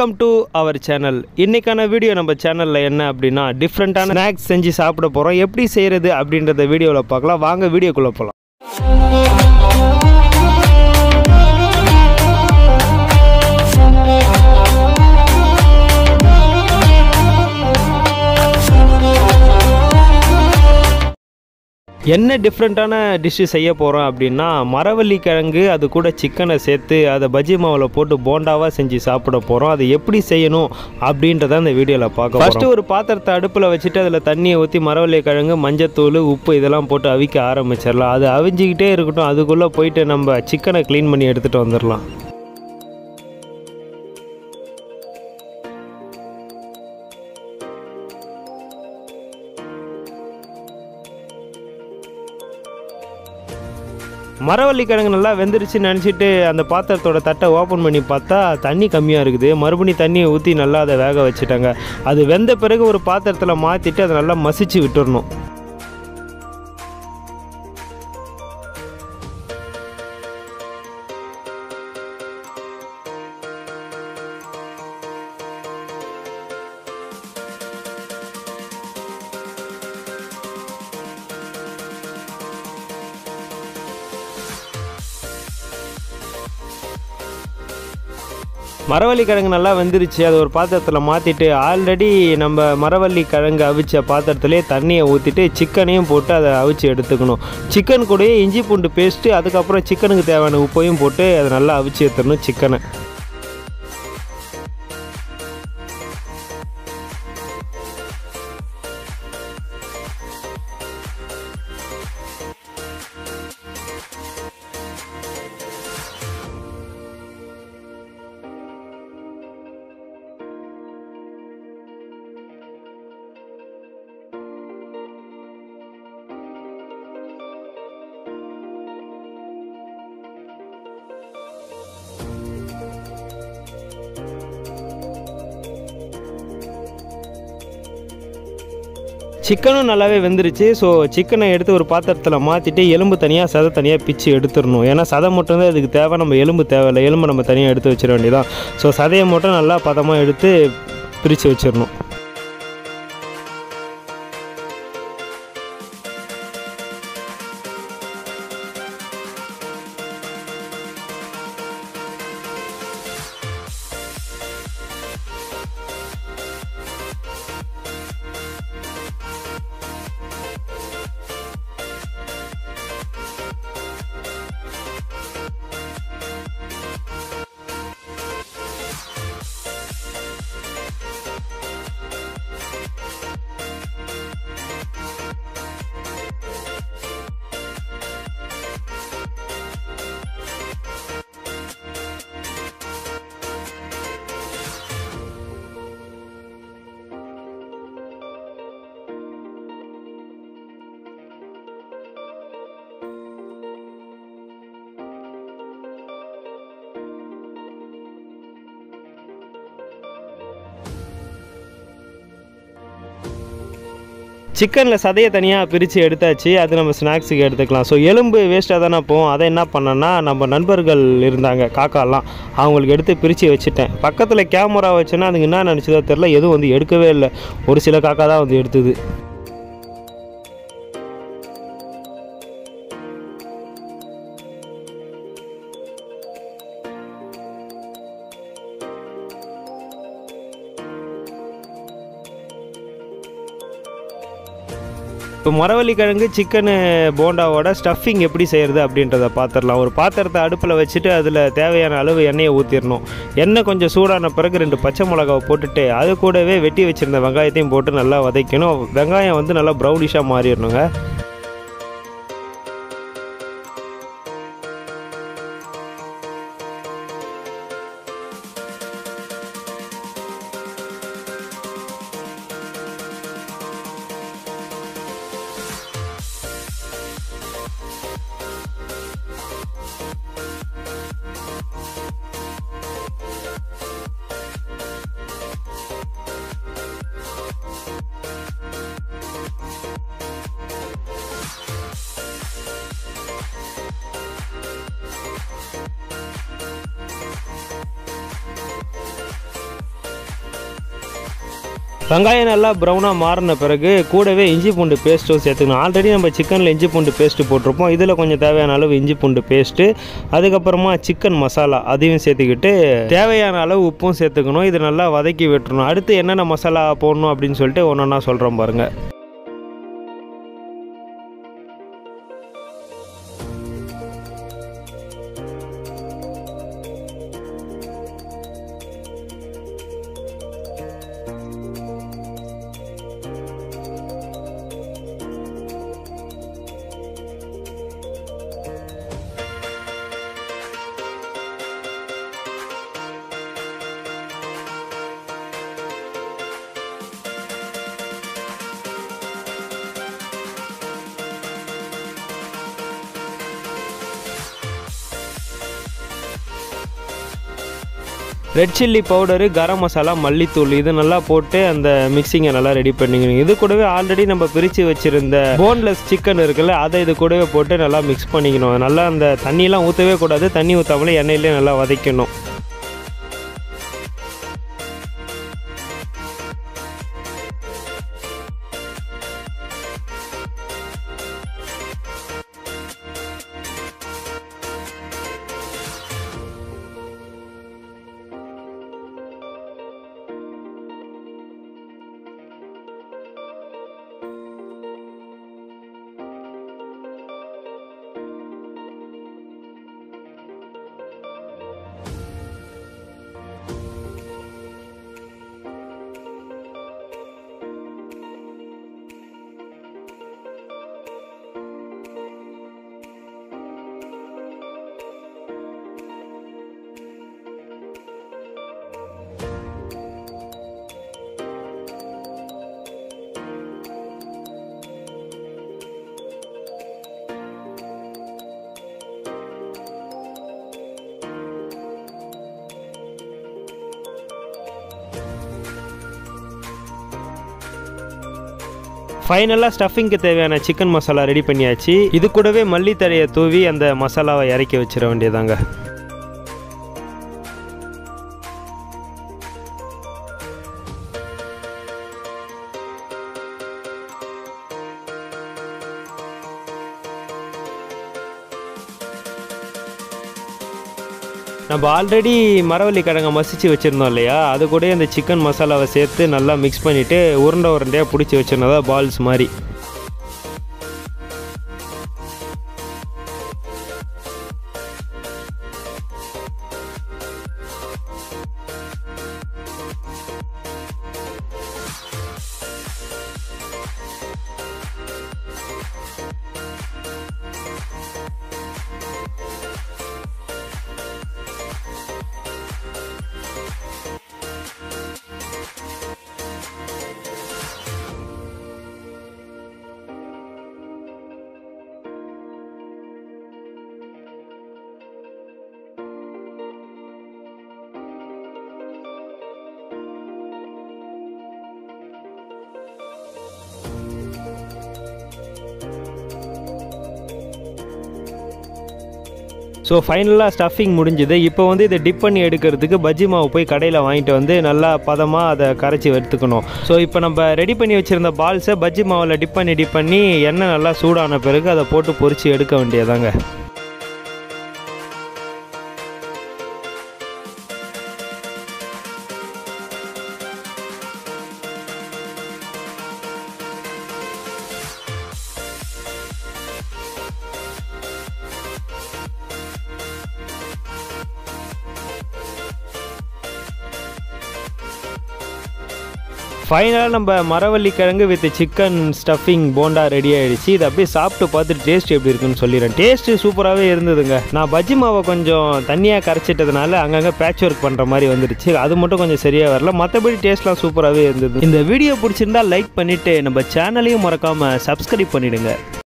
welcome to our channel இன்றைக்கான video நம்ம சேனலில் என்ன அப்படின்னா டிஃப்ரெண்ட்டான ஸ்நாக்ஸ் செஞ்சு சாப்பிட போகிறோம் எப்படி செய்கிறது அப்படின்றத வீடியோவில் பார்க்கலாம் வாங்க வீடியோக்குள்ளே போகலாம் என்ன டிஃப்ரெண்ட்டான டிஷ்ஷு செய்ய போகிறோம் அப்படின்னா மரவள்ளி கிழங்கு அது கூட சிக்கனை சேர்த்து அதை பஜ்ஜி மாவில் போட்டு போண்டாவாக செஞ்சு சாப்பிட போகிறோம் அது எப்படி செய்யணும் அப்படின்றத இந்த வீடியோவில் பார்க்க ஃபஸ்ட்டு ஒரு பாத்திரத்தை அடுப்பில் வச்சுட்டு அதில் தண்ணியை ஊற்றி மரவள்ளி கிழங்கு மஞ்சத்தூள் உப்பு இதெல்லாம் போட்டு அவிக்க ஆரம்பிச்சிடலாம் அது அவிஞ்சிக்கிட்டே இருக்கட்டும் அதுக்குள்ளே போயிட்டு நம்ம சிக்கனை க்ளீன் பண்ணி எடுத்துகிட்டு வந்துடலாம் மரவள்ளி கிழங்கு நல்லா வெந்துருச்சுன்னு நினச்சிட்டு அந்த பாத்திரத்தோட தட்டை ஓப்பன் பண்ணி பார்த்தா தண்ணி கம்மியாக இருக்குது மறுபடியும் தண்ணியை ஊற்றி நல்லா அதை வேக வச்சுட்டாங்க அது வெந்த பிறகு ஒரு பாத்திரத்தில் மாற்றிட்டு அதை நல்லா மசிச்சு விட்டுறணும் மரவள்ளி கிழங்கு நல்லா வெந்துருச்சு அது ஒரு பாத்திரத்தில் மாற்றிட்டு ஆல்ரெடி நம்ம மரவள்ளி கிழங்கு அவிச்ச பாத்திரத்திலே தண்ணியை ஊற்றிட்டு சிக்கனையும் போட்டு அதை அவிச்சு எடுத்துக்கணும் சிக்கன் கூடயே இஞ்சி பூண்டு பேஸ்ட்டு அதுக்கப்புறம் சிக்கனுக்கு தேவையான உப்பையும் போட்டு அதை நல்லா அவிச்சு எடுத்துடணும் சிக்கனை சிக்கனும் நல்லாவே வெந்துருச்சு ஸோ சிக்கனை எடுத்து ஒரு பாத்திரத்தில் மாற்றிட்டு எலும்பு தனியாக சதை தனியாக பிச்சு எடுத்துடணும் ஏன்னா சதை மட்டும்தான் இதுக்கு தேவை நம்ம எலும்பு தேவையில்லை எலும்பு நம்ம தனியாக எடுத்து வச்சிட வேண்டியதான் ஸோ சதையை மட்டும் நல்லா பதமாக எடுத்து பிரித்து வச்சிடணும் சிக்கனில் சதையை தனியாக பிரித்து எடுத்தாச்சு அது நம்ம ஸ்நாக்ஸுக்கு எடுத்துக்கலாம் ஸோ எலும்பு வேஸ்ட்டாக தானே போகும் அதை என்ன பண்ணேன்னா நம்ம நண்பர்கள் இருந்தாங்க காக்காலாம் அவங்களுக்கு எடுத்து பிரித்து வச்சுட்டேன் பக்கத்தில் கேமரா வச்சேன்னா அதுக்கு என்ன நினச்சதோ தெரில எதுவும் வந்து எடுக்கவே இல்லை ஒரு சில காக்கா தான் வந்து எடுத்தது இப்போ மரவள்ளி கிழங்கு சிக்கனு போண்டாவோட ஸ்டஃபிங் எப்படி செய்கிறது அப்படின்றத பார்த்துடலாம் ஒரு பாத்திரத்தை அடுப்பில் வச்சுட்டு அதில் தேவையான அளவு எண்ணெயை ஊற்றிடணும் எண்ணெய் கொஞ்சம் சூடான பிறகு ரெண்டு பச்சை மிளகாவை போட்டுட்டு அது கூடவே வெட்டி வச்சுருந்த வெங்காயத்தையும் போட்டு நல்லா வதக்கணும் வெங்காயம் வந்து நல்லா ப்ரௌனிஷாக மாறிடணுங்க வெங்காயம் நல்லா ப்ரௌனாக மாறின பிறகு கூடவே இஞ்சி பூண்டு பேஸ்ட்டும் சேர்த்துக்கணும் ஆல்ரெடி நம்ம சிக்கனில் இஞ்சி பூண்டு பேஸ்ட்டு போட்டிருப்போம் இதில் கொஞ்சம் தேவையான அளவு இஞ்சி பூண்டு பேஸ்ட்டு அதுக்கப்புறமா சிக்கன் மசாலா அதையும் சேர்த்துக்கிட்டு தேவையான அளவு உப்பும் சேர்த்துக்கணும் இது நல்லா வதக்கி விட்டுறணும் அடுத்து என்னென்ன மசாலா போடணும் அப்படின்னு சொல்லிட்டு ஒன்று ஒன்றா சொல்கிறோம் பாருங்கள் red chilli powder garam masala மல்லித்தூள் இது நல்லா போட்டு அந்த மிக்சிங்கை நல்லா ரெடி பண்ணிக்கணும் இது கூடவே ஆல்ரெடி நம்ம பிரித்து வச்சுருந்த போன்லெஸ் சிக்கன் இருக்குல்ல அதை இது கூடவே போட்டு நல்லா மிக்ஸ் பண்ணிக்கணும் நல்லா அந்த தண்ணியெலாம் ஊற்றவே கூடாது தண்ணி ஊற்றாமலே எண்ணெயிலே நல்லா வதக்கணும் ஃபைனலாக ஸ்டஃபிங்க்கு தேவையான சிக்கன் மசாலா ரெடி பண்ணியாச்சு இது கூடவே மல்லித்தழையை தூவி அந்த மசாலாவை இறக்கி வச்சிட வேண்டியதாங்க நம்ம ஆல்ரெடி மரவள்ளி கிழங்க மசிச்சு வச்சுருந்தோம் இல்லையா அது கூட இந்த சிக்கன் மசாலாவை சேர்த்து நல்லா மிக்ஸ் பண்ணிவிட்டு உருண்டை உருண்டையாக பிடிச்சி வச்சிருந்ததா பால்ஸ் மாதிரி ஸோ ஃபைனலாக ஸ்டஃபிங் முடிஞ்சுது இப்போ வந்து இதை டிப் பண்ணி எடுக்கிறதுக்கு பஜ்ஜி மாவு போய் கடையில் வாங்கிட்டு வந்து நல்லா பதமாக அதை கரைச்சி எடுத்துக்கணும் ஸோ இப்போ நம்ம ரெடி பண்ணி வச்சுருந்த பால்ஸை பஜ்ஜி மாவில் டிப் பண்ணி டிப் பண்ணி எண்ணெய் நல்லா சூடான பிறகு அதை போட்டு பொரிச்சு எடுக்க வேண்டியதாங்க ஃபைனலாக நம்ம மரவள்ளி கிழங்கு with chicken stuffing bonda ready ஆயிடுச்சு இதை அப்படியே சாப்பிட்டு பார்த்துட்டு டேஸ்ட் எப்படி இருக்குன்னு சொல்லிடுறேன் டேஸ்ட்டு சூப்பராகவே இருந்ததுங்க நான் பஜ்ஜி மாவை கொஞ்சம் தண்ணியாக கரைச்சிட்டதுனால அங்கங்கே பேட்ச் ஒர்க் பண்ணுற மாதிரி வந்துடுச்சு அது மட்டும் கொஞ்சம் சரியாக வரல மற்றபடி டேஸ்ட்லாம் சூப்பராகவே இருந்தது இந்த வீடியோ பிடிச்சிருந்தா லைக் பண்ணிவிட்டு நம்ம சேனலையும் மறக்காமல் சப்ஸ்கிரைப் பண்ணிவிடுங்க